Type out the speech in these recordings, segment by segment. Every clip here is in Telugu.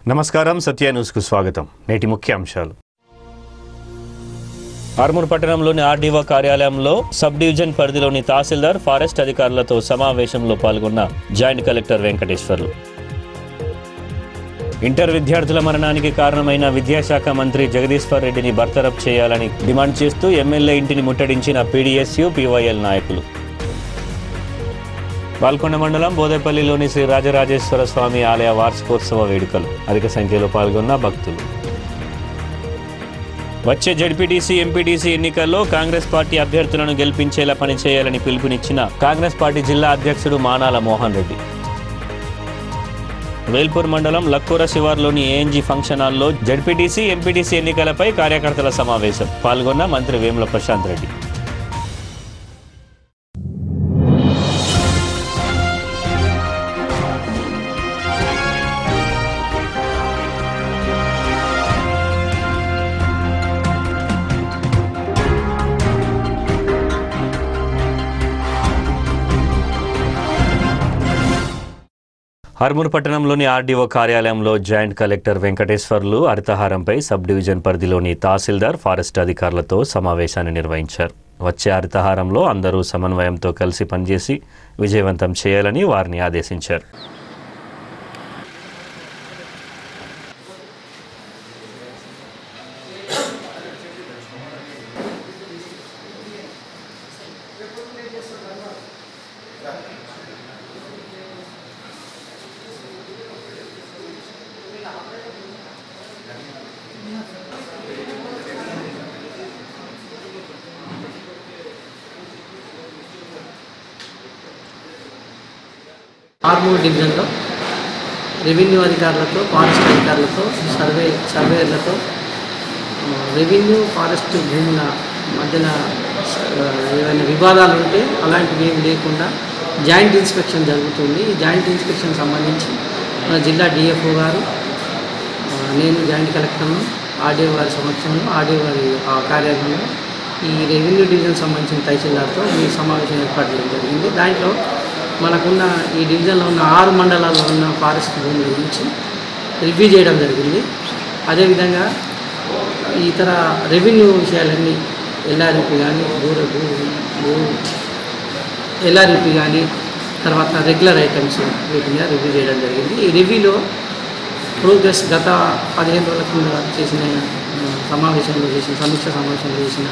నమస్కారం సత్య న్యూస్కు స్వాగతం నేటి ముఖ్యాంశాలు ఆర్మూర్ పట్టణంలోని ఆర్డీఓ కార్యాలయంలో సబ్ డివిజన్ పరిధిలోని తహసీల్దార్ ఫారెస్ట్ అధికారులతో సమావేశంలో పాల్గొన్న జాయింట్ కలెక్టర్ వెంకటేశ్వర్లు ఇంటర్ విద్యార్థుల మరణానికి కారణమైన విద్యాశాఖ మంత్రి జగదీశ్వర్ రెడ్డిని బర్తరఫ్ చేయాలని డిమాండ్ చేస్తూ ఎమ్మెల్యే ఇంటిని ముట్టడించిన పీడీఎస్యు పీవైఎల్ నాయకులు బాల్కొండ మండలం బోదేపల్లిలోని శ్రీ రాజరాజేశ్వర స్వామి ఆలయ వార్షికోత్సవ వేడుకలు అధిక సంఖ్యలో పాల్గొన్న భక్తులు వచ్చే జడ్పీటీసీ ఎంపీటీసీ ఎన్నికల్లో కాంగ్రెస్ పార్టీ అభ్యర్థులను గెలిపించేలా పనిచేయాలని పిలుపునిచ్చిన కాంగ్రెస్ పార్టీ జిల్లా అధ్యక్షుడు మానాల మోహన్ రెడ్డి వేల్పూర్ మండలం లక్కూర శివార్లోని ఏఎన్జీ ఫంక్షన్ హాల్లో జడ్పీటీసీ ఎంపీటీసీ ఎన్నికలపై కార్యకర్తల సమావేశం పాల్గొన్న మంత్రి వేముల ప్రశాంత్ రెడ్డి హర్మూర్ పట్టణంలోని ఆర్డీఓ కార్యాలయంలో జాయింట్ కలెక్టర్ వెంకటేశ్వర్లు హరితహారంపై సబ్ డివిజన్ పరిధిలోని తహసీల్దార్ ఫారెస్ట్ అధికారులతో సమావేశాన్ని నిర్వహించారు వచ్చే హరితహారంలో అందరూ సమన్వయంతో కలిసి పనిచేసి విజయవంతం చేయాలని వారిని ఆదేశించారు ఆర్మూర్ డివిజన్లో రెవెన్యూ అధికారులతో ఫారెస్ట్ అధికారులతో సర్వే సర్వేయర్లతో ఆ, రెవెన్యూ ఫారెస్ట్ భూముల మధ్యన ఆ, ఏవైనా వివాదాలు ఉంటే అలాంటివి ఏమి లేకుండా జాయింట్ ఇన్స్పెక్షన్ జరుగుతుంది ఈ జాయింట్ ఇన్స్పెక్షన్ సంబంధించి మన జిల్లా డిఎఫ్ఓ గారు ఆ, నేను జాయింట్ కలెక్టర్ను ఆర్డీఓ గారి సమక్షంలో ఆర్డీఓ గారి ఆ కార్యాలయంలో ఈ రెవెన్యూ డివిజన్ సంబంధించిన తహసీల్దార్తో ఈ సమావేశం ఏర్పాటు చేయడం జరిగింది దాంట్లో మనకున్న ఈ డివిజన్లో ఉన్న ఆరు మండలాల్లో ఉన్న ఫారెస్ట్ భూముల గురించి రివ్యూ చేయడం జరిగింది అదేవిధంగా ఇతర రెవెన్యూ విషయాలన్నీ ఎల్ఆర్పి కానీ భూ భూ భూ ఎల్ఆర్పి కానీ తర్వాత రెగ్యులర్ ఐటమ్స్ వీటి మీద రివ్యూ చేయడం జరిగింది ఈ రివ్యూలో ప్రోగ్రెస్ గత పదిహేను రోజుల కింద చేసిన ఆ, సమావేశంలో చేసిన సమీక్ష సమావేశంలో చేసిన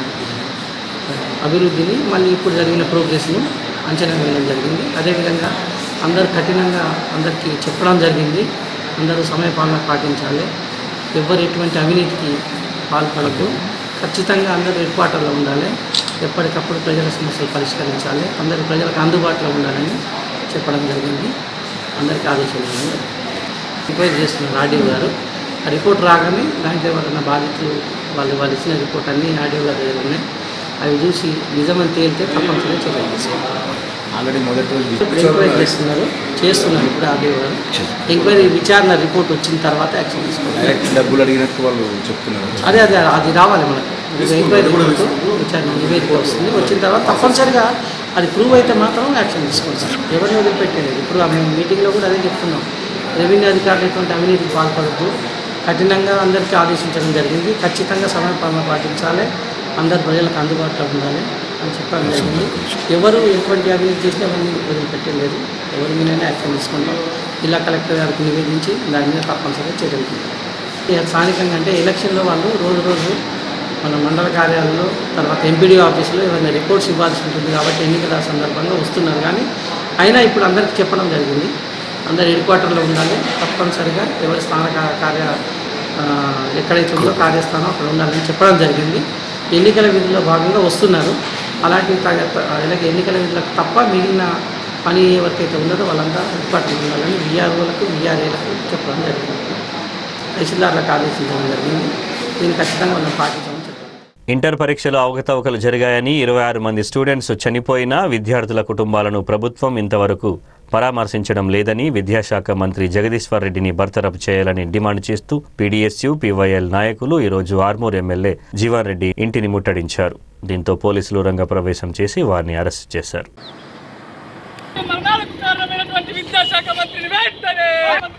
ఆ, అభివృద్ధిని మళ్ళీ ఇప్పుడు జరిగిన ప్రోగ్రెస్ను అంచనా వేయడం జరిగింది అదేవిధంగా అందరు కఠినంగా అందరికీ చెప్పడం జరిగింది అందరూ సమయపాలన పాటించాలి ఎవరు ఎటువంటి అవినీతికి పాల్పడద్దు ఖచ్చితంగా అందరూ హెడ్ క్వార్టర్లో ఉండాలి ఎప్పటికప్పుడు ప్రజల సమస్యలు పరిష్కరించాలి అందరు ప్రజలకు అందుబాటులో ఉండాలని చెప్పడం జరిగింది అందరికీ ఆదేశాలు ఇవ్వడం ఎంక్వైరీ చేస్తున్నారు ఆర్డీఓ గారు ఆ రిపోర్ట్ రాగానే దాంట్లో ఎవరైనా బాధితులు వాళ్ళు వాళ్ళు ఇచ్చిన రిపోర్ట్ అన్నీ ఆర్డీఓ గారి దగ్గర ఉన్నాయి అవి చూసి నిజమని తేలితే తప్పనిసరిగా చర్యలు తీసుకుంటారు ఆల్రెడీ మొదటి రోజు ఎంక్వైరీ చేస్తున్నారు చేస్తున్నారు ఇప్పుడు ఆర్డీఓ గారు ఎంక్వైరీ విచారణ రిపోర్ట్ వచ్చిన తర్వాత యాక్షన్ తీసుకుంటారు డైరెక్ట్ డబ్బులు అడిగినట్టు వాళ్ళు చెప్తున్నారు అదే అదే అది రావాలి మనకు ఎంక్వైరీ రిపోర్ట్ విచారణ నివేదిక వస్తుంది వచ్చిన తర్వాత తప్పనిసరిగా అది ప్రూవ్ అయితే మాత్రం యాక్షన్ తీసుకుంటాం ఎవరిని వదిలిపెట్టలేదు ఇప్పుడు ఆ మేము మీటింగ్లో కూడా అదే చెప్తున్నాం రెవెన్యూ అధికారులు ఎటువంటి అవినీతికి పాల్పడద్దు కఠినంగా అందరికీ ఆదేశించడం జరిగింది ఖచ్చితంగా సమయపాలన పాటించాలి అందరు ప్రజలకు అందుబాటులో ఉండాలి అని చెప్పడం జరిగింది ఎవరు ఎటువంటి అవినీతి చేసినా ఎవరిని వదిలిపెట్టలేదు ఎవరి మీదైనా యాక్షన్ తీసుకుంటాం జిల్లా కలెక్టర్ గారికి నివేదించి దాని మీద తప్పనిసరిగా చర్యలు తీసుకుంటాం. ఇక స్థానికంగా అంటే ఎలక్షన్లో వాళ్ళు రోజు రోజు మన మండల కార్యాలయంలో తర్వాత ఎంపీడీ ఆఫీసులో ఏమైనా రిపోర్ట్స్ ఇవ్వాల్సి ఉంటుంది కాబట్టి ఎన్నికల సందర్భంగా వస్తున్నారు కానీ అయినా ఇప్పుడు అందరికీ చెప్పడం జరిగింది అందరు హెడ్ క్వార్టర్లో ఉండాలి తప్పనిసరిగా ఎవరి స్థాన కా- కార్య ఆ, ఎక్కడైతే ఉందో కార్యస్థానం అక్కడ ఉండాలని చెప్పడం జరిగింది ఎన్నికల విధుల్లో భాగంగా వస్తున్నారు అలాంటి తా- అలాగే ఎన్నికల విధులకు తప్ప మిగిలిన పని ఎవరికైతే ఉన్నదో వాళ్ళంతా హెడ్ క్వార్టర్లో ఉండాలని విఆర్ఓలకు విఆర్ఏలకు చెప్పడం జరిగింది తహసీల్దార్లకు ఆదేశించడం జరిగింది దీన్ని ఖచ్చితంగా మనం పాటించామని చెప్పారు ఇంటర్ పరీక్షలో అవకతవకలు జరిగాయని ఇరవై ఆరు మంది స్టూడెంట్స్ చనిపోయినా విద్యార్థుల కుటుంబాలను ప్రభుత్వం ఇంతవరకు పరామర్శించడం లేదని విద్యాశాఖ మంత్రి జగదీశ్వర్ రెడ్డిని బర్తరఫ్ చేయాలని డిమాండ్ చేస్తూ పీడీఎస్యూ పీవైఎల్ నాయకులు ఈరోజు ఆర్మూర్ ఎమ్మెల్యే జీవన్ రెడ్డి ఇంటిని ముట్టడించారు దీంతో పోలీసులు రంగప్రవేశం చేసి వారిని అరెస్ట్ చేశారు మరణాలకు కారణమైనటువంటి విద్యాశాఖ మంత్రిని వెంటనే మంత్రి వెంటనే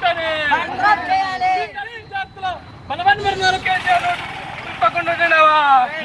వెంటనే బలవన్ మరణాలు కేసీఆర్ తప్పకుండా ఉండేవా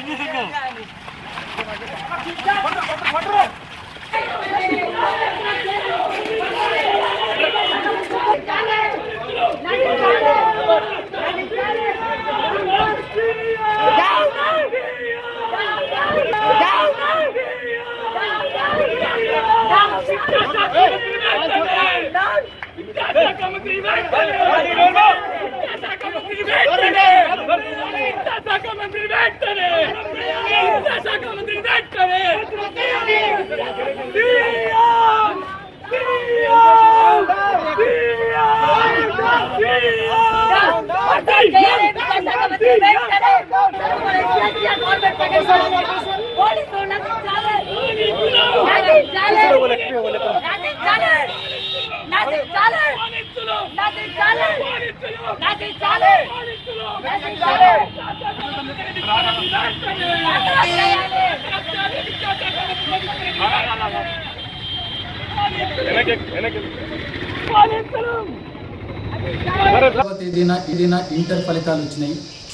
తేదీన తేదీన ఇంటర్ ఫలితాలు వచ్చినాయి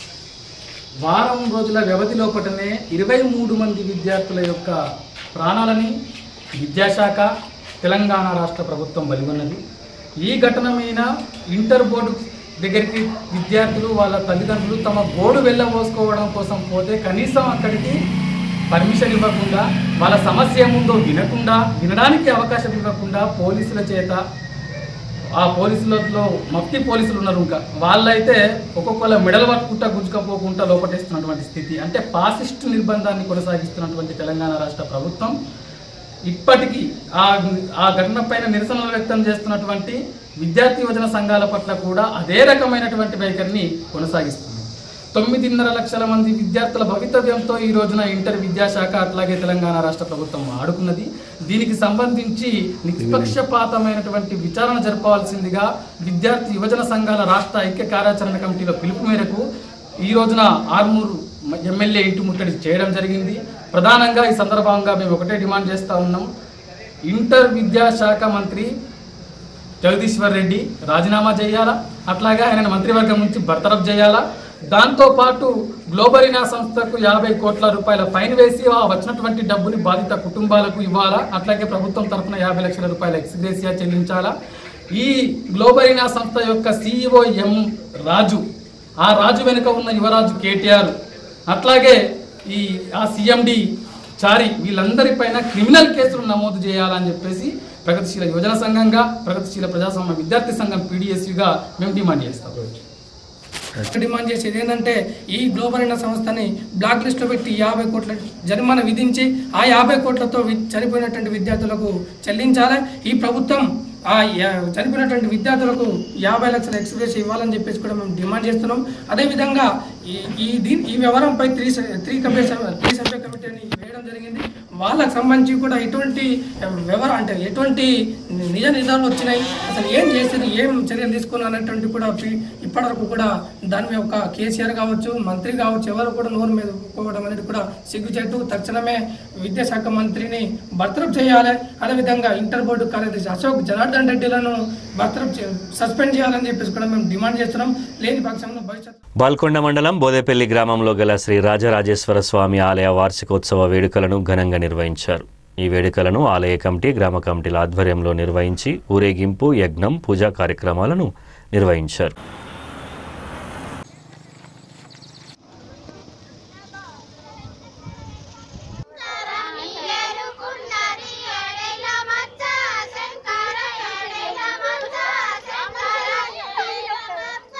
వారం రోజుల వ్యవధి లోపటనే ఇరవై మూడు మంది విద్యార్థుల యొక్క ప్రాణాలని విద్యాశాఖ తెలంగాణ రాష్ట్ర ప్రభుత్వం బలిగొన్నది ఈ ఘటన మీద ఇంటర్ బోర్డు దగ్గరికి విద్యార్థులు వాళ్ళ తల్లిదండ్రులు తమ బోర్డు వెళ్ళబోసుకోవడం కోసం పోతే కనీసం అక్కడికి పర్మిషన్ ఇవ్వకుండా వాళ్ళ సమస్య ఏముందో వినకుండా వినడానికి అవకాశం ఇవ్వకుండా పోలీసుల చేత ఆ పోలీసులలో మఫ్టీ పోలీసులు ఉన్నారు ఇంకా వాళ్ళైతే ఒక్కొక్కళ్ళ మెడలు పట్టుకుంటా గుంజుకపోకుండా లోపటేస్తున్నటువంటి స్థితి అంటే పాసిస్ట్ నిర్బంధాన్ని కొనసాగిస్తున్నటువంటి తెలంగాణ రాష్ట్ర ప్రభుత్వం ఇప్పటికీ ఆ ఆ ఘటన పైన నిరసనలు వ్యక్తం చేస్తున్నటువంటి విద్యార్థి యువజన సంఘాల పట్ల కూడా అదే రకమైనటువంటి వైఖరిని కొనసాగిస్తుంది తొమ్మిదిన్నర లక్షల మంది విద్యార్థుల భవితవ్యంతో ఈ రోజున ఇంటర్ విద్యాశాఖ అట్లాగే తెలంగాణ రాష్ట్ర ప్రభుత్వం ఆడుకున్నది దీనికి సంబంధించి నిష్పక్షపాతమైనటువంటి విచారణ జరపవలసిందిగా విద్యార్థి యువజన సంఘాల రాష్ట్ర ఐక్య కార్యాచరణ కమిటీలో పిలుపు మేరకు ఈ రోజున ఆర్మూరు ఎమ్మెల్యే ఇంటి ముట్టడి చేయడం జరిగింది ప్రధానంగా ఈ సందర్భంగా మేము ఒకటే డిమాండ్ చేస్తూ ఉన్నాం ఇంటర్ విద్యాశాఖ మంత్రి జగదీశ్వర్ రెడ్డి రాజీనామా చేయాలా అట్లాగే ఆయన మంత్రివర్గం నుంచి బర్తరఫ్ చేయాలా దాంతోపాటు గ్లోబరీనా సంస్థకు యాభై కోట్ల రూపాయల ఫైన్ వేసి ఆ వచ్చినటువంటి డబ్బుని బాధిత కుటుంబాలకు ఇవ్వాలా అట్లాగే ప్రభుత్వం తరఫున యాభై లక్షల రూపాయల ఎక్స్గ్రేసియా చెల్లించాలా ఈ గ్లోబరీనా సంస్థ యొక్క సిఇఓ ఎం రాజు ఆ రాజు వెనుక ఉన్న యువరాజు కేటీఆర్ అట్లాగే ఈ ఆ సిఎండి చారి వీళ్ళందరిపైన క్రిమినల్ కేసులు నమోదు చేయాలని చెప్పేసి ప్రగతిశీల యువజన సంఘంగా ప్రగతిశీల ప్రజాస్వామ్య విద్యార్థి సంఘం పీడిఎస్యుగా మేము డిమాండ్ చేస్తాం డిమాండ్ చేసేది ఏంటంటే ఈ గ్లోబల్ అయిన సంస్థని బ్లాక్ లిస్ట్లో పెట్టి యాభై కోట్ల జరిమానా విధించి ఆ యాభై కోట్లతో వి- చనిపోయినటువంటి విద్యార్థులకు చెల్లించాలి ఈ ప్రభుత్వం ఆ యా- చనిపోయినటువంటి విద్యార్థులకు యాభై లక్షల ఎక్స్ప్రెస్ ఇవ్వాలని చెప్పేసి కూడా మేము డిమాండ్ చేస్తున్నాం అదేవిధంగా ఈ ఈ దీని ఈ వ్యవహారంపై త్రీ స- త్రీ కమిటీ త్రీ సభ్య కమిటీ అని వేయడం జరిగింది వాళ్ళకి సంబంధించి కూడా ఎటువంటి వ్యవహారం అంటే ఎటువంటి నిజ నిజాలు వచ్చినాయి అసలు ఏం చేసింది ఏం చర్యలు తీసుకున్నారు అనేటువంటి కూడా పి- ఇప్పటివరకు కూడా దాని మీద ఒక కేసీఆర్ కావచ్చు మంత్రి కావచ్చు ఎవరు కూడా నోరు మీద పోవడం అనేది కూడా సిగ్గుచేటు తక్షణమే విద్యాశాఖ మంత్రిని బర్తరఫ్ చేయాలి అదేవిధంగా ఇంటర్ బోర్డు కార్యదర్శి అశోక్ జనార్దన్ రెడ్డిలను బర్తరఫ్ చే- సస్పెండ్ చేయాలని చెప్పేసి కూడా మేము డిమాండ్ చేస్తున్నాం లేని పక్షంలో భవిష్యత్తు బాల్కొండ మండలం బోదేపల్లి గ్రామంలో గల శ్రీ రాజరాజేశ్వర స్వామి ఆలయ వార్షికోత్సవ వేడుకలను ఘనంగా నిర్వహించారు ఈ వేడుకలను ఆలయ కమిటీ గ్రామ కమిటీల ఆధ్వర్యంలో నిర్వహించి ఊరేగింపు యజ్ఞం పూజా కార్యక్రమాలను నిర్వహించారు ఎరుకున్నది ఎడెల మచ్చ శంకర ఎడెల మచ్చ శంకర ఎడెల మచ్చ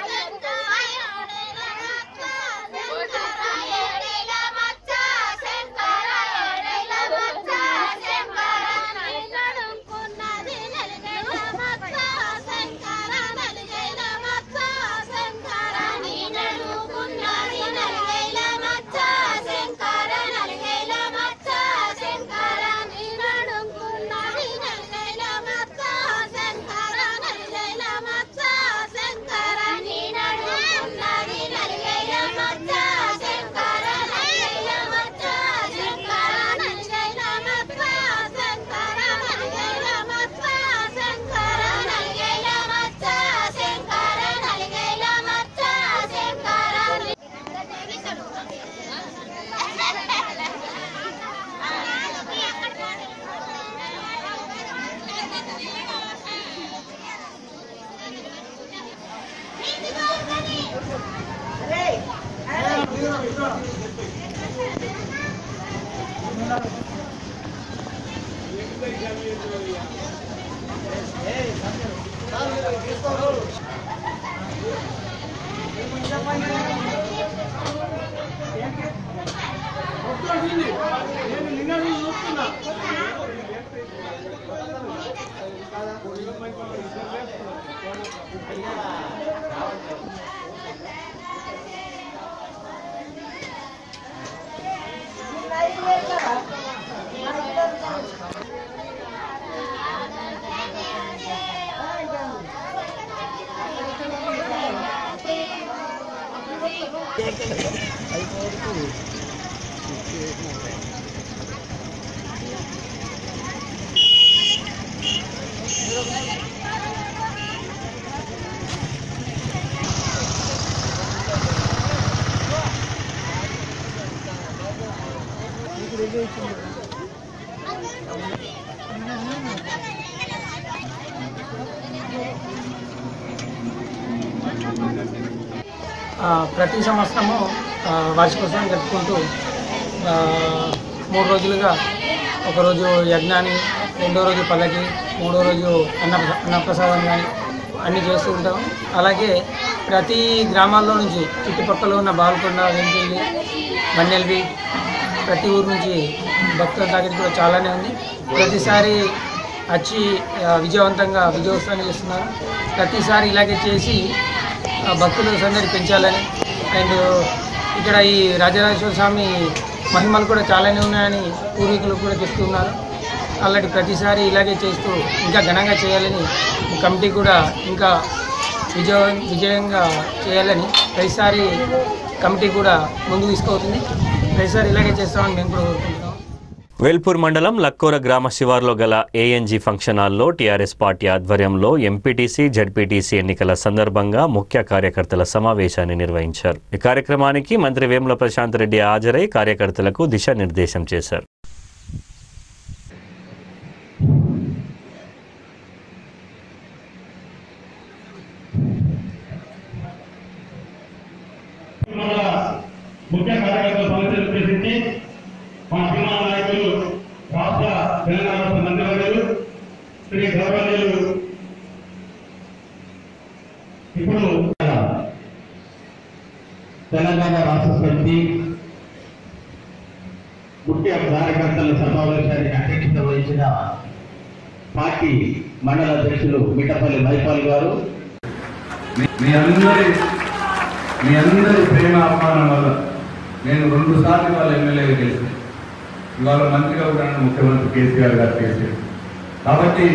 శంకర ఎడెల మచ్చ శంకర ఎడెల మచ్చ శంకర నడుకున్నది నలుగైల మచ్చ శంకర నలుగైల మచ్చ ఆ, ప్రతి సంవత్సరము ఆ, వార్షికోత్సవం జరుపుకుంటూ ఆ, మూడు రోజులుగా ఒకరోజు యజ్ఞాన్ని రెండో రోజు పల్లకి మూడో రోజు అన్న అన్నప్రసాదం కానీ అన్నీ చేస్తూ ఉంటాం అలాగే ప్రతి గ్రామాల్లో నుంచి చుట్టుపక్కల ఉన్న బాల్కొండ వెంపల్లి మన్నెల్వి ప్రతి ఊరు నుంచి భక్తుల దగ్గరికి కూడా చాలానే ఉంది ప్రతిసారి వచ్చి ఆ, విజయవంతంగా విజయోత్సవాన్ని చేస్తున్నారు ప్రతిసారి ఇలాగే చేసి ఆ, భక్తుల సందడి పెంచాలని అండ్ ఇక్కడ ఈ రాజరాజేశ్వర స్వామి మహిమలు కూడా చాలానే ఉన్నాయని పూర్వీకులు కూడా చెప్తున్నారు అలాంటి ప్రతిసారి ఇలాగే చేస్తూ ఇంకా ఘనంగా చేయాలని ఈ కమిటీ కూడా ఇంకా విజయ విజయంగా చేయాలని ప్రతిసారి కమిటీ కూడా ముందుకు తీసుకుపోతుంది ప్రతిసారి ఇలాగే చేస్తామని మేము కూడా కోరుకుంటున్నాం వేల్పూర్ మండలం లక్కోర గ్రామ శివార్లో గల ఏఎన్జీ ఫంక్షన్ హాల్లో టీఆర్ఎస్ పార్టీ ఆధ్వర్యంలో ఎంపీటీసీ జడ్పీటీసీ ఎన్నికల సందర్భంగా ముఖ్య కార్యకర్తల సమావేశాన్ని నిర్వహించారు ఈ కార్యక్రమానికి మంత్రి వేముల ప్రశాంత్ రెడ్డి హాజరై కార్యకర్తలకు దిశానిర్దేశం చేశారు మన ముఖ్య కార్యకర్తల సమస్యలు ఉద్దేశించి మా సినిమా నాయకులు రాష్ట్ర తెలంగాణ రాష్ట్ర మంత్రివర్యులు శ్రీ గౌరవనీయులు ఇప్పుడు తెలంగాణ రాష్ట్ర సమితి ముఖ్య కార్యకర్తల సమావేశానికి అధ్యక్షత వహించిన పార్టీ మండల అధ్యక్షులు మిట్టపల్లి మైపాల్ గారు మీ అందరి మీ అందరి ప్రేమ అభిమానం వల్ల నేను రెండు సార్లు ఇవాళ ఎమ్మెల్యేగా గెలిచాను ఇవాళ మంత్రిగా కూడా నన్ను ముఖ్యమంత్రి కేసీఆర్ గారు చేశారు కాబట్టి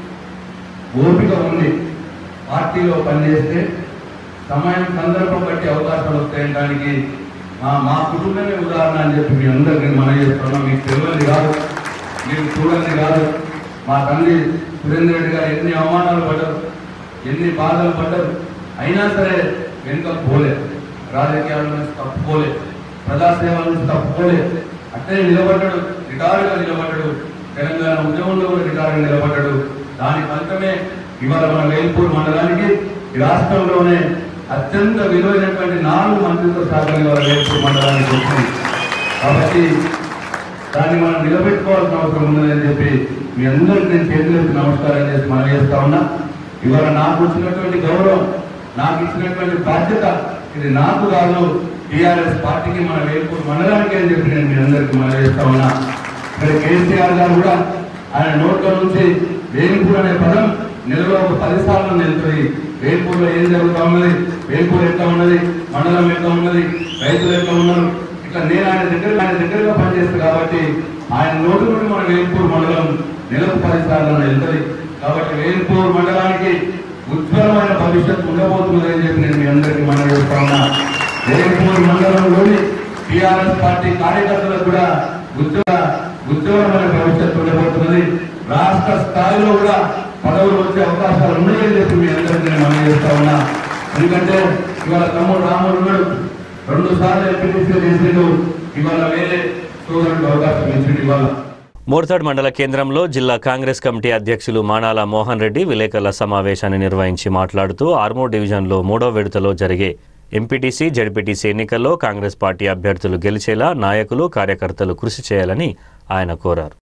ఓపిక ఉంది పార్టీలో పనిచేస్తే సమయం సందర్భం బట్టి అవకాశాలు వస్తాయనడానికి మా మా కుటుంబమే ఉదాహరణ అని చెప్పి మీ అందరికీ మనం చేస్తున్నాం మీకు తెలియదు కాదు మీరు చూడండి కాదు మా తండ్రి సురేంద్ర రెడ్డి గారు ఎన్ని అవమానాలు పడ్డారు ఎన్ని బాధలు పడ్డారు అయినా సరే వెనుక పోలేదు రాజకీయాల నుంచి తప్పుకోలేదు ప్రజాసేవల నుంచి తప్పుకోలేదు అట్లే నిలబడ్డాడు రికార్డుగా నిలబడ్డాడు తెలంగాణ ఉద్యమంలో కూడా రికార్డుగా నిలబడ్డాడు దాని ఫలితమే ఇవాళ మన వేల్పూర్ మండలానికి ఈ రాష్ట్రంలోనే అత్యంత విలువైనటువంటి నాలుగు మంత్రిత్వ శాఖలు ఇవాళ వేల్పూర్ మండలానికి వచ్చింది కాబట్టి దాన్ని మనం నిలబెట్టుకోవాల్సిన అవసరం ఉన్నదని చెప్పి మీ అందరికీ నేను చేతులెత్తి నమస్కారం చేసి మనం చేస్తా ఉన్నా ఇవాళ నాకు వచ్చినటువంటి గౌరవం నాకు ఇచ్చినటువంటి బాధ్యత ఇది నాకు కాదు టీఆర్ఎస్ పార్టీకి మన వేల్పూర్ మండలానికి అని చెప్పి నేను మీ అందరికీ మనం చేస్తా ఉన్నా ఇక్కడ కేసీఆర్ గారు కూడా ఆయన నోట్లో నుంచి వేల్పూర్ అనే పదం నెలలో ఒక పది సార్లు నిలుతుంది వేల్పూర్లో ఏం జరుగుతా ఉన్నది వేల్పూర్ ఎట్లా ఉన్నది మండలం ఎట్లా ఉన్నది రైతులు ఎట్లా ఉన్నారు ఇట్లా నేను ఆయన దగ్గర ఆయన దగ్గరగా పనిచేస్తాను కాబట్టి ఆయన నోటి నుండి మన వేల్పూర్ మండలం నెలకు పది సార్లు వెళ్తుంది కాబట్టి వేల్పూర్ మండలానికి ఉజ్వలమైన భవిష్యత్తు ఉండబోతుంది అని చెప్పి నేను మీ అందరికీ మనం చేస్తా ఉన్నా వేల్పూర్ మండలంలోని టిఆర్ఎస్ పార్టీ కార్యకర్తలకు కూడా ఉజ్వల ఉజ్వలమైన భవిష్యత్తు ఉండబోతున్నది రాష్ట్ర స్థాయిలో కూడా పదవులు వచ్చే అవకాశాలు ఉన్నాయని చెప్పి మీ అందరికీ నేను మనం చేస్తా ఉన్నా ఎందుకంటే ఇవాళ తమ్ముడు రాముడు ఉన్నాడు రెండు సార్లు ఎంపీటీసీ చేసిండు ఇవాళ వేరే సోదరుడికి అవకాశం ఇచ్చిండు ఇవాళ మోర్తాడ్ మండల కేంద్రంలో జిల్లా కాంగ్రెస్ కమిటీ అధ్యక్షులు మానాల మోహన్ రెడ్డి విలేకరుల సమావేశాన్ని నిర్వహించి మాట్లాడుతూ ఆర్మూర్ డివిజన్లో మూడో విడతలో జరిగే ఎంపీటీసీ జడ్పీటీసీ ఎన్నికల్లో కాంగ్రెస్ పార్టీ అభ్యర్థులు గెలిచేలా నాయకులు కార్యకర్తలు కృషి చేయాలని ఆయన కోరారు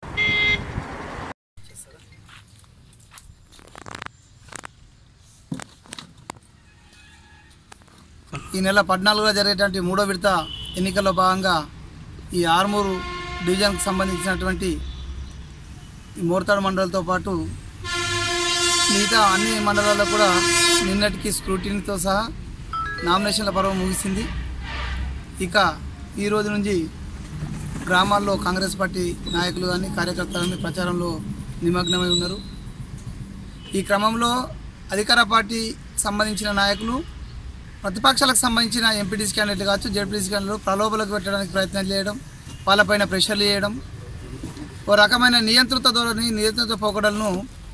ఈ నెల పద్నాలుగులో జరిగేటువంటి మూడో విడత ఎన్నికల్లో భాగంగా ఈ ఆర్మూరు డివిజన్కి సంబంధించినటువంటి ఈ మోర్తాడు మండలంతో పాటు మిగతా అన్ని మండలాల్లో కూడా నిన్నటికి స్క్రూటినీతో సహా నామినేషన్ల పర్వం ముగిసింది ఇక ఈ రోజు నుంచి గ్రామాల్లో కాంగ్రెస్ పార్టీ నాయకులు కానీ కార్యకర్తలు కానీ ప్రచారంలో నిమగ్నమై ఉన్నారు ఈ క్రమంలో అధికార పార్టీ సంబంధించిన నాయకులు ప్రతిపక్షాలకు సంబంధించిన ఎంపీటీసీ క్యాండిడేట్లు కావచ్చు జడ్పీటీసీ క్యాండిడేట్లు ప్రలోభలకు పెట్టడానికి ప్రయత్నం చేయడం వాళ్ళపైన ప్రెషర్లు చేయడం ఓ రకమైన నియంత్రిత ధోరణి నియంత్రిత పోకడలను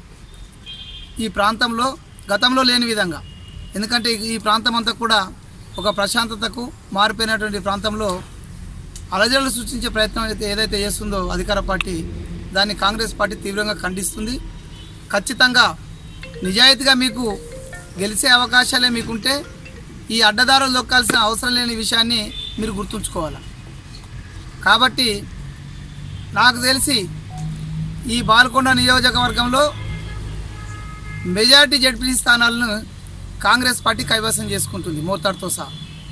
ఈ ప్రాంతంలో గతంలో లేని విధంగా ఎందుకంటే ఈ- ఈ ప్రాంతం అంతా కూడా ఒక ప్రశాంతతకు మారిపోయినటువంటి ప్రాంతంలో అలజడులు సృష్టించే ప్రయత్నం అయితే ఏదైతే చేస్తుందో అధికార పార్టీ దాన్ని కాంగ్రెస్ పార్టీ తీవ్రంగా ఖండిస్తుంది ఖచ్చితంగా నిజాయితీగా మీకు గెలిచే అవకాశాలే మీకుంటే ఈ అడ్డదారులు దొక్కాల్సిన అవసరం లేని విషయాన్ని మీరు గుర్తుంచుకోవాలి కాబట్టి నాకు తెలిసి ఈ బాల్కొండ నియోజకవర్గంలో మెజారిటీ జడ్పీ స్థానాలను కాంగ్రెస్ పార్టీ కైవసం చేసుకుంటుంది మోతాడుతో సహా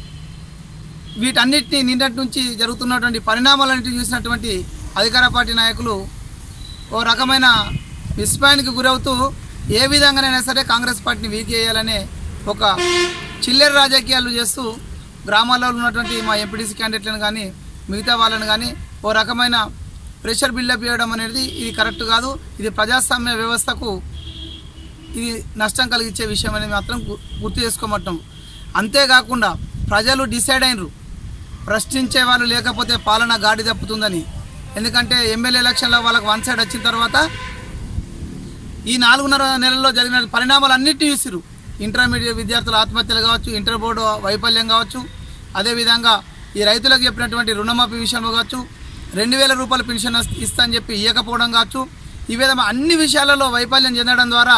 వీటన్నిటిని నిన్నటి నుంచి జరుగుతున్నటువంటి పరిణామాలన్నింటినీ చూసినటువంటి అధికార పార్టీ నాయకులు ఓ రకమైన విస్మయానికి గురవుతూ ఏ విధంగానైనా సరే కాంగ్రెస్ పార్టీని వీక్ చేయాలనే ఒక చిల్లర రాజకీయాలు చేస్తూ గ్రామాల్లో ఉన్నటువంటి మా ఎంపీటీసీ క్యాండిడేట్లను కానీ మిగతా వాళ్ళని కానీ ఓ రకమైన ప్రెషర్ బిల్డప్ చేయడం అనేది ఇది కరెక్ట్ కాదు ఇది ప్రజాస్వామ్య వ్యవస్థకు ఇది నష్టం కలిగించే విషయం అనేది మాత్రం గు- గుర్తు చేసుకోమంటాం అంతేకాకుండా ప్రజలు డిసైడ్ అయినరు ప్రశ్నించే వాళ్ళు లేకపోతే పాలన గాడి తప్పుతుందని ఎందుకంటే ఎమ్మెల్యే ఎలక్షన్లో వాళ్ళకి వన్ సైడ్ వచ్చిన తర్వాత ఈ నాలుగున్నర నెలల్లో జరిగిన పరిణామాలు అన్నిటిని చూసిరు ఇంటర్మీడియట్ విద్యార్థుల ఆత్మహత్యలు కావచ్చు ఇంటర్ బోర్డు వైఫల్యం కావచ్చు అదేవిధంగా ఈ రైతులకు చెప్పినటువంటి రుణమాఫీ విషయంలో కావచ్చు రెండు వేల రూపాయల పెన్షన్ ఇస్త- ఇస్తా అని చెప్పి ఇవ్వకపోవడం కావచ్చు ఈ విధంగా అన్ని విషయాలలో వైఫల్యం చెందడం ద్వారా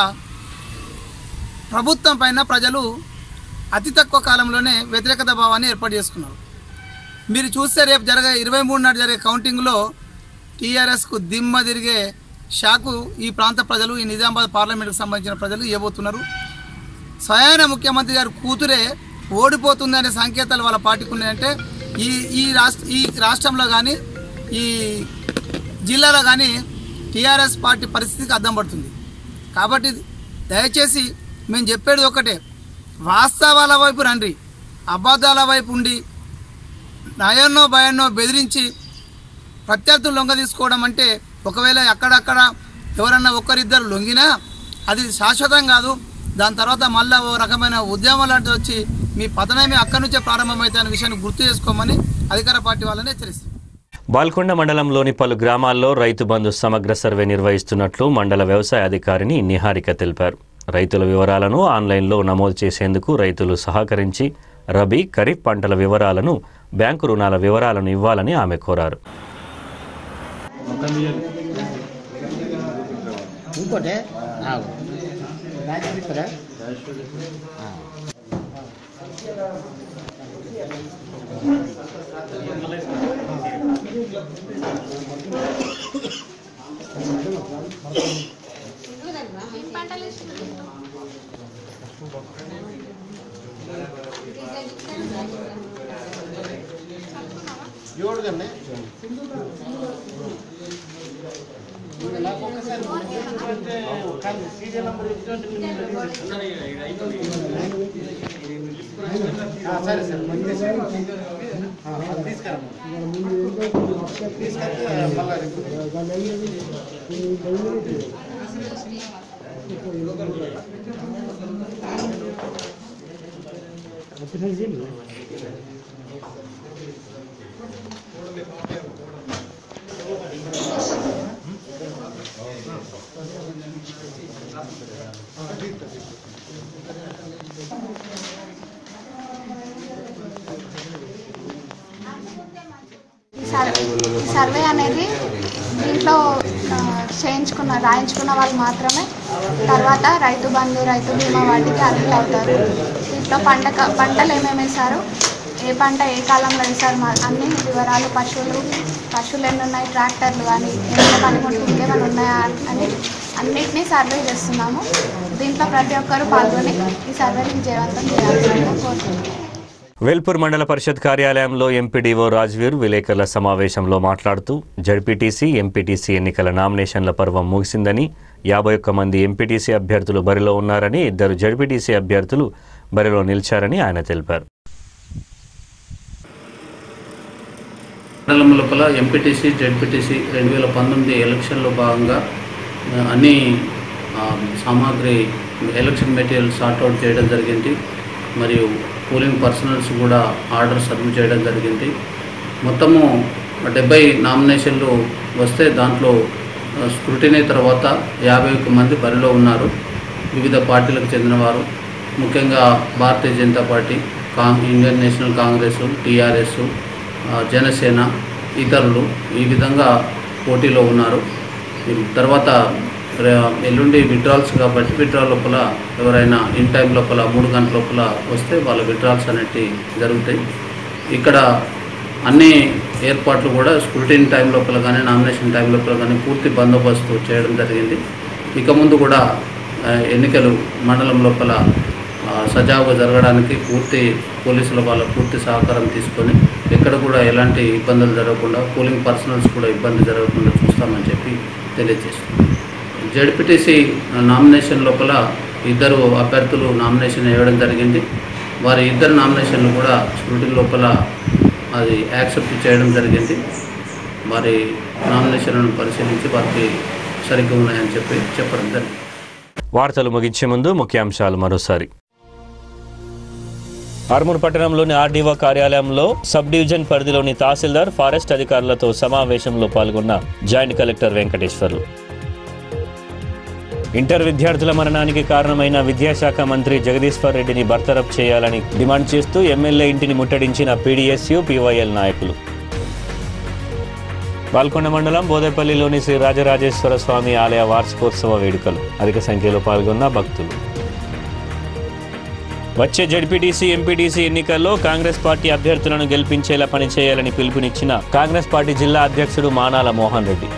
ప్రభుత్వం పైన ప్రజలు అతి తక్కువ కాలంలోనే వ్యతిరేకత భావాన్ని ఏర్పాటు చేసుకున్నారు మీరు చూస్తే రేపు జరగే ఇరవై మూడు నాడు జరిగే కౌంటింగ్లో టీఆర్ఎస్కు దిమ్మ తిరిగే షాకు ఈ ప్రాంత ప్రజలు ఈ నిజామాబాద్ పార్లమెంట్కి సంబంధించిన ప్రజలు ఇవ్వబోతున్నారు స్వయాన ముఖ్యమంత్రి గారు కూతురే ఓడిపోతుంది అనే సంకేతాలు వాళ్ళ పార్టీకి ఉన్నాయంటే ఈ ఈ రాష్ట్ర ఈ రాష్ట్రంలో కానీ ఈ జిల్లాలో కానీ టీఆర్ఎస్ పార్టీ పరిస్థితికి అద్దం పడుతుంది కాబట్టి దయచేసి మేము చెప్పేది ఒకటే వాస్తవాల వైపు రండి అబద్ధాల వైపు ఉండి నయన్నో భయన్నో బెదిరించి ప్రత్యర్థులు లొంగ తీసుకోవడం అంటే ఒకవేళ అక్కడక్కడ ఎవరన్నా ఒక్కరిద్దరు లొంగినా అది శాశ్వతం కాదు దాని తర్వాత మళ్ళీ ఓ రకమైన ఉద్యమం లాంటిది వచ్చి మీ పతనమే అక్కడి నుంచే ప్రారంభమవుతాయి అనే విషయాన్ని గుర్తు చేసుకోమని అధికార పార్టీ వాళ్ళని హెచ్చరిస్తుంది బాల్కొండ మండలంలోని పలు గ్రామాల్లో రైతు బంధు సమగ్ర సర్వే నిర్వహిస్తున్నట్లు మండల వ్యవసాయ అధికారిని నిహారిక తెలిపారు రైతుల వివరాలను ఆన్లైన్లో నమోదు చేసేందుకు రైతులు సహకరించి రబీ ఖరీఫ్ పంటల వివరాలను బ్యాంకు రుణాల వివరాలను ఇవ్వాలని ఆమె కోరారు ఇంకోటే ఆగు బ్యాచ్ ఇక్కడ ఏడు కన్నా నాకు ఒక్కసారి కానీ సీరియల్ నెంబర్ సరే సార్ తీసుకురా తీసుకొస్తే మళ్ళీ సర్- సర్వే అనేది దీంట్లో ఆ, చేయించుకున్న రాయించుకున్న వాళ్ళు మాత్రమే తర్వాత రైతు బంధు రైతు బీమా వాటికి అర్హులు అవుతారు దీంట్లో పంట పంటలు ఏమేమి వేశారు ఏ పంట ఏ కాలంలో వేశారు మా అన్ని వివరాలు పశువులు పశువులు ఎన్ని ఉన్నాయి ట్రాక్టర్లు కానీ ఏమైనా పనిముట్లు ఇంకేమైనా ఉన్నాయా అని అన్నిటినీ సర్వే చేస్తున్నాము దీంట్లో ప్రతి ఒక్కరూ పాల్గొని ఈ సర్వేని విజయవంతం చేయాల్సిందిగా కోరుతున్నాము వేల్పూర్ మండల పరిషత్ కార్యాలయంలో ఎంపీడీఓ రాజ్వీర్ విలేకరుల సమావేశంలో మాట్లాడుతూ జడ్పీటీసీ ఎంపీటీసీ ఎన్నికల నామినేషన్ల పర్వం ముగిసిందని యాభై ఒక్క మంది ఎంపీటీసీ అభ్యర్థులు బరిలో ఉన్నారని ఇద్దరు జడ్పీటీసీ అభ్యర్థులు బరిలో నిలిచారని ఆయన తెలిపారు మండలం లోపల ఎంపీటీసీ జెడ్పీటీసీ రెండు వేల పంతొమ్మిది ఎలక్షన్లో భాగంగా ఆ, అన్ని ఆ, సామాగ్రి ఎలక్షన్ మెటీరియల్ సార్ట్అవుట్ చేయడం జరిగింది మరియు పోలింగ్ పర్సనల్స్ కూడా ఆర్డర్ సబ్మిట్ చేయడం జరిగింది మొత్తము డెబ్బై నామినేషన్లు వస్తే దాంట్లో ఆ, స్క్రూటినీ తర్వాత యాభై ఒక్క మంది బరిలో ఉన్నారు వివిధ పార్టీలకు చెందినవారు ముఖ్యంగా భారతీయ జనతా పార్టీ కా ఇండియన్ నేషనల్ కాంగ్రెస్ టీఆర్ఎస్ ఆ, జనసేన ఇతరులు ఈ విధంగా పోటీలో ఉన్నారు ఈ తర్వాత రే- ఎల్లుండి విడ్రాల్స్ కాబట్టి విడ్రాల్ లోపల ఎవరైనా ఇన్ టైం లోపల మూడు గంటల లోపల వస్తే వాళ్ళ విడ్రాల్స్ అనేటివి జరుగుతాయి ఇక్కడ అన్ని ఏర్పాట్లు కూడా స్క్రూటిన్ టైం లోపల కానీ నామినేషన్ టైం లోపల కానీ పూర్తి బందోబస్తు చేయడం జరిగింది ఇక ముందు కూడా ఆ, ఎన్నికలు మండలం లోపల ఆ, సజావుగా జరగడానికి పూర్తి పోలీసుల వాళ్ళ పూర్తి సహకారం తీసుకొని ఎక్కడ కూడా ఎలాంటి ఇబ్బందులు జరగకుండా పోలింగ్ పర్సనల్స్ కూడా ఇబ్బంది జరగకుండా చూస్తామని చెప్పి తెలియజేస్తున్నాం జడ్పీటీసీ నామినేషన్ లోపల ఇద్దరు అభ్యర్థులు నామినేషన్ వేయడం జరిగింది వారి ఇద్దరు నామినేషన్లు కూడా స్క్రూటిన్ లోపల అది యాక్సెప్ట్ చేయడం జరిగింది వారి నామినేషన్లను పరిశీలించి వారికి సరిగ్గా ఉన్నాయని చెప్పి చెప్పడం జరిగింది వార్తలు ముగించే ముందు ముఖ్యాంశాలు మరోసారి ఆర్మూర్ పట్టణంలోని ఆర్డీఓ కార్యాలయంలో సబ్ డివిజన్ పరిధిలోని తహసీల్దార్ ఫారెస్ట్ అధికారులతో సమావేశంలో పాల్గొన్న జాయింట్ కలెక్టర్ వెంకటేశ్వర్లు ఇంటర్ విద్యార్థుల మరణానికి కారణమైన విద్యాశాఖ మంత్రి జగదీశ్వర్ రెడ్డిని బర్తరఫ్ చేయాలని డిమాండ్ చేస్తూ ఎమ్మెల్యే ఇంటిని ముట్టడించిన పీడీఎస్యు పీవైఎల్ నాయకులు పాల్కొండ మండలం బోదేపల్లిలోని శ్రీ రాజరాజేశ్వర స్వామి ఆలయ వార్షికోత్సవ వేడుకలు అధిక సంఖ్యలో పాల్గొన్న భక్తులు వచ్చే జడ్పీటీసీ ఎంపీటీసీ ఎన్నికల్లో కాంగ్రెస్ పార్టీ అభ్యర్థులను గెలిపించేలా పనిచేయాలని పిలుపునిచ్చిన కాంగ్రెస్ పార్టీ జిల్లా అధ్యక్షుడు మానాల మోహన్ రెడ్డి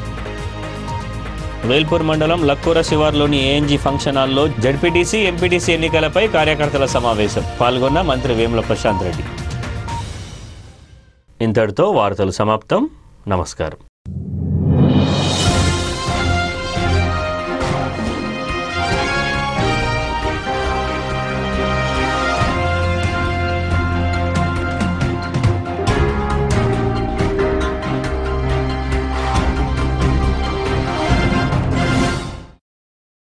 వేల్పూర్ మండలం లక్కూర శివార్లోని ఏఎన్జీ ఫంక్షన్ హాల్లో జడ్పీటీసీ ఎంపీటీసీ ఎన్నికలపై కార్యకర్తల సమావేశం పాల్గొన్న మంత్రి వేముల ప్రశాంత్ రెడ్డి ఇంతటితో వార్తలు సమాప్తం నమస్కారం